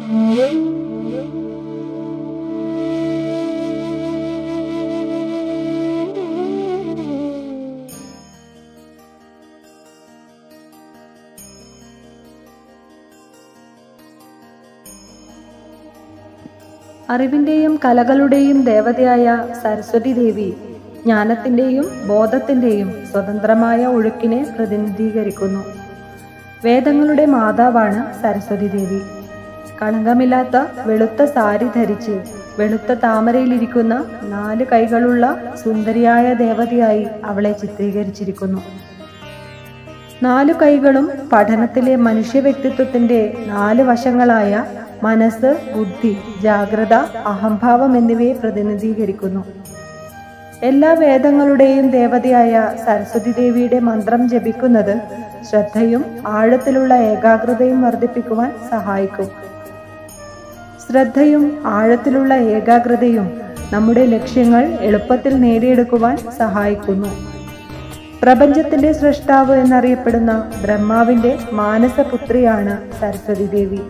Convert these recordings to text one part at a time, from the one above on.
അറിവിന്റെയും കലകളുടെയും ദേവതയായ സരസ്വതി ദേവി ജ്ഞാനത്തിന്റെയും ബോധത്തിന്റെയും സ്വതന്ത്രമായ ഒഴുക്കിനെ പ്രതിനിധീകരിക്കുന്നു വേദങ്ങളുടെ മാതാവാണ് സരസ്വതി ദേവി കളങ്കമില്ലാത്ത വെളുത്ത സാരി ധരിച്ച് വെളുത്ത താമരയിലിരിക്കുന്ന നാല് കൈകളുള്ള സുന്ദരിയായ ദേവതയായി അവളെ ചിത്രീകരിച്ചിരിക്കുന്നു നാലു കൈകളും പഠനത്തിലെ മനുഷ്യ വ്യക്തിത്വത്തിന്റെ നാല് വശങ്ങളായ മനസ്സ് ബുദ്ധി ജാഗ്രത അഹംഭാവം എന്നിവയെ പ്രതിനിധീകരിക്കുന്നു എല്ലാ വേദങ്ങളുടെയും ദേവതയായ സരസ്വതി ദേവിയുടെ മന്ത്രം ജപിക്കുന്നത് ശ്രദ്ധയും ആഴത്തിലുള്ള ഏകാഗ്രതയും വർദ്ധിപ്പിക്കുവാൻ സഹായിക്കും ശ്രദ്ധയും ആഴത്തിലുള്ള ഏകാഗ്രതയും നമ്മുടെ ലക്ഷ്യങ്ങൾ എളുപ്പത്തിൽ നേടിയെടുക്കുവാൻ സഹായിക്കുന്നു പ്രപഞ്ചത്തിന്റെ സൃഷ്ടാവ് എന്നറിയപ്പെടുന്ന ബ്രഹ്മാവിന്റെ മാനസപുത്രിയാണ് സരസ്വതി ദേവി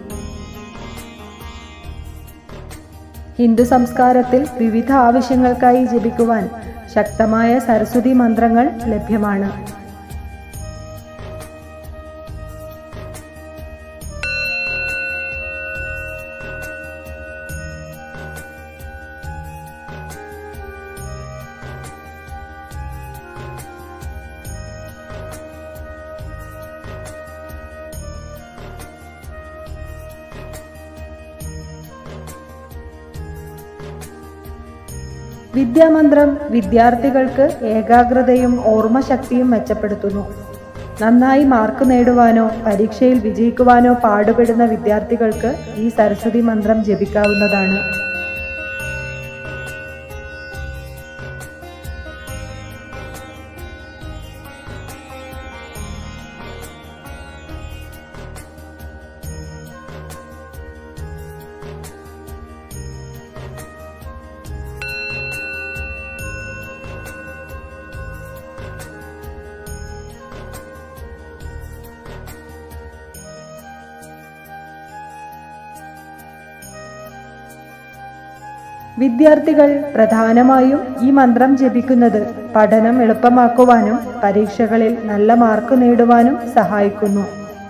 ഹിന്ദു സംസ്കാരത്തിൽ വിവിധ ആവശ്യങ്ങൾക്കായി ജപിക്കുവാൻ ശക്തമായ സരസ്വതി മന്ത്രങ്ങൾ ലഭ്യമാണ് വിദ്യാമന്ത്രം വിദ്യാർത്ഥികൾക്ക് ഏകാഗ്രതയും ഓർമ്മശക്തിയും മെച്ചപ്പെടുത്തുന്നു നന്നായി മാർക്ക് നേടുവാനോ പരീക്ഷയിൽ വിജയിക്കുവാനോ പാടുപെടുന്ന വിദ്യാർത്ഥികൾക്ക് ഈ സരസ്വതി മന്ത്രം ജപിക്കാവുന്നതാണ് വിദ്യാർത്ഥികൾ പ്രധാനമായും ഈ മന്ത്രം ജപിക്കുന്നത് പഠനം എളുപ്പമാക്കുവാനും പരീക്ഷകളിൽ നല്ല മാർക്ക് നേടുവാനും സഹായിക്കുന്നു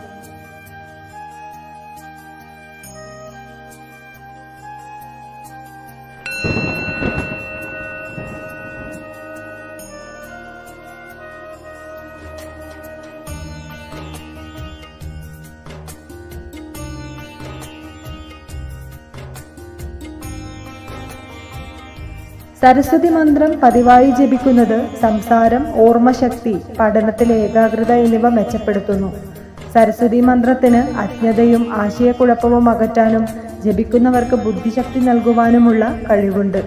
സരസ്വതി മന്ത്രം പതിവായി ജപിക്കുന്നത് സംസാരം ഓർമ്മശക്തി പഠനത്തിലെ ഏകാഗ്രത എന്നിവ മെച്ചപ്പെടുത്തുന്നു സരസ്വതി മന്ത്രത്തിന് അജ്ഞതയും ആശയക്കുഴപ്പവും അകറ്റാനും ജപിക്കുന്നവർക്ക് ബുദ്ധിശക്തി നൽകുവാനുമുള്ള കഴിവുണ്ട്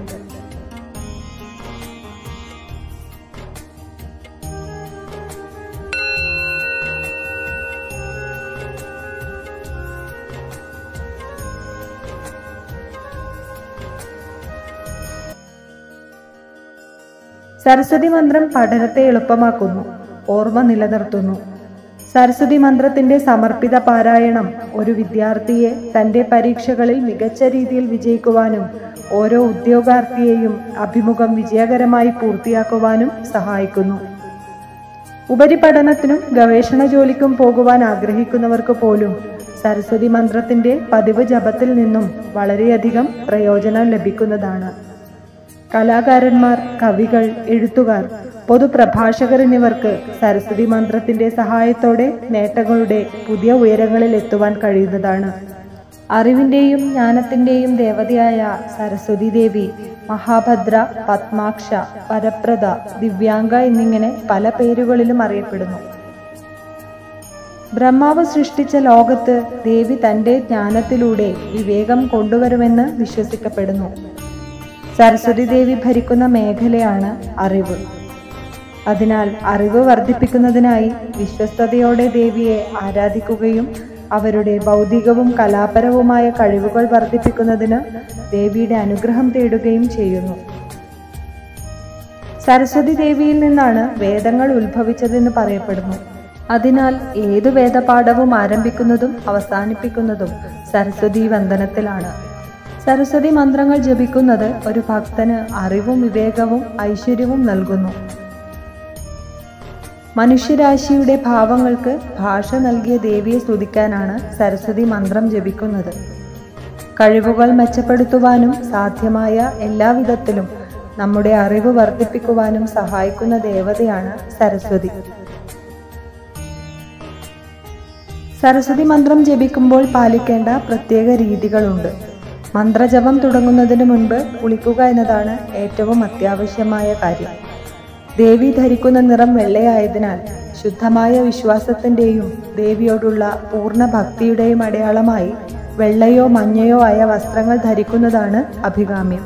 സരസ്വതി മന്ത്രം പഠനത്തെ എളുപ്പമാക്കുന്നു ഓർമ്മ നിലനിർത്തുന്നു സരസ്വതി മന്ത്രത്തിന്റെ സമർപ്പിത പാരായണം ഒരു വിദ്യാർത്ഥിയെ തന്റെ പരീക്ഷകളിൽ മികച്ച രീതിയിൽ വിജയിക്കുവാനും ഓരോ ഉദ്യോഗാർത്ഥിയെയും അഭിമുഖം വിജയകരമായി പൂർത്തിയാക്കുവാനും സഹായിക്കുന്നു ഉപരിപഠനത്തിനും ഗവേഷണ ജോലിക്കും പോകുവാൻ ആഗ്രഹിക്കുന്നവർക്ക് പോലും സരസ്വതി മന്ത്രത്തിന്റെ പതിവ് ജപത്തിൽ നിന്നും വളരെയധികം പ്രയോജനം ലഭിക്കുന്നതാണ് കലാകാരന്മാർ കവികൾ എഴുത്തുകാർ പൊതുപ്രഭാഷകർ എന്നിവർക്ക് സരസ്വതി മന്ത്രത്തിന്റെ സഹായത്തോടെ നേട്ടങ്ങളുടെ പുതിയ ഉയരങ്ങളിൽ എത്തുവാൻ കഴിയുന്നതാണ് അറിവിന്റെയും ജ്ഞാനത്തിന്റെയും ദേവതയായ സരസ്വതി ദേവി മഹാഭദ്ര പത്മാക്ഷ വരപ്രദ ദിവ്യാംഗ എന്നിങ്ങനെ പല പേരുകളിലും അറിയപ്പെടുന്നു ബ്രഹ്മാവ് സൃഷ്ടിച്ച ലോകത്ത് ദേവി തന്റെ ജ്ഞാനത്തിലൂടെ വിവേകം കൊണ്ടുവരുമെന്ന് വിശ്വസിക്കപ്പെടുന്നു സരസ്വതി ദേവി ഭരിക്കുന്ന മേഖലയാണ് അറിവ് അതിനാൽ അറിവ് വർദ്ധിപ്പിക്കുന്നതിനായി വിശ്വസ്തയോടെ ദേവിയെ ആരാധിക്കുകയും അവരുടെ ഭൗതികവും കലാപരവുമായ കഴിവുകൾ വർദ്ധിപ്പിക്കുന്നതിന് ദേവിയുടെ അനുഗ്രഹം തേടുകയും ചെയ്യുന്നു സരസ്വതി ദേവിയിൽ നിന്നാണ് വേദങ്ങൾ ഉത്ഭവിച്ചതെന്ന് പറയപ്പെടുന്നു അതിനാൽ ഏതു വേദപാഠവും ആരംഭിക്കുന്നതും അവസാനിപ്പിക്കുന്നതും സരസ്വതി വന്ദനത്തിലാണ് സരസ്വതി മന്ത്രങ്ങൾ ജപിക്കുന്നത് ഒരു ഭക്തന് അറിവും വിവേകവും ഐശ്വര്യവും നൽകുന്നു മനുഷ്യരാശിയുടെ ഭാവങ്ങൾക്ക് ഭാഷ നൽകിയ ദേവിയെ സ്തുതിക്കാനാണ് സരസ്വതി മന്ത്രം ജപിക്കുന്നത് കഴിവുകൾ മെച്ചപ്പെടുത്തുവാനും സാധ്യമായ എല്ലാവിധത്തിലും നമ്മുടെ അറിവ് വർദ്ധിപ്പിക്കുവാനും സഹായിക്കുന്ന ദേവതയാണ് സരസ്വതി സരസ്വതി മന്ത്രം ജപിക്കുമ്പോൾ പാലിക്കേണ്ട പ്രത്യേക രീതികളുണ്ട് മന്ത്രജപം തുടങ്ങുന്നതിന് മുൻപ് കുളിക്കുക എന്നതാണ് ഏറ്റവും അത്യാവശ്യമായ കാര്യം ദേവി ധരിക്കുന്ന നിറം വെള്ളയായതിനാൽ ശുദ്ധമായ വിശ്വാസത്തിന്റെയും ദേവിയോടുള്ള പൂർണ്ണ ഭക്തിയുടെയും അടയാളമായി വെള്ളയോ മഞ്ഞയോ ആയ വസ്ത്രങ്ങൾ ധരിക്കുന്നതാണ് അഭികാമ്യം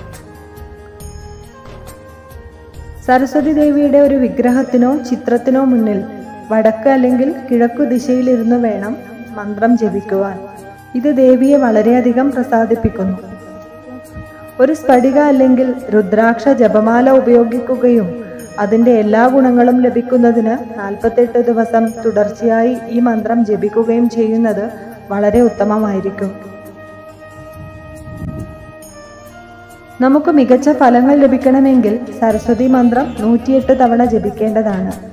സരസ്വതി ദേവിയുടെ ഒരു വിഗ്രഹത്തിനോ ചിത്രത്തിനോ മുന്നിൽ വടക്ക് അല്ലെങ്കിൽ കിഴക്കു ദിശയിലിരുന്ന് വേണം മന്ത്രം ജപിക്കുവാൻ ഇത് ദേവിയെ വളരെയധികം പ്രസാദിപ്പിക്കുന്നു ഒരു സ്ഫടിക അല്ലെങ്കിൽ രുദ്രാക്ഷ ജപമാല ഉപയോഗിക്കുകയും അതിന്റെ എല്ലാ ഗുണങ്ങളും ലഭിക്കുന്നതിന് നാൽപ്പത്തെട്ട് ദിവസം തുടർച്ചയായി ഈ മന്ത്രം ജപിക്കുകയും ചെയ്യുന്നത് വളരെ ഉത്തമമായിരിക്കും നമുക്ക് മികച്ച ഫലങ്ങൾ ലഭിക്കണമെങ്കിൽ സരസ്വതി മന്ത്രം നൂറ്റിയെട്ട് തവണ ജപിക്കേണ്ടതാണ്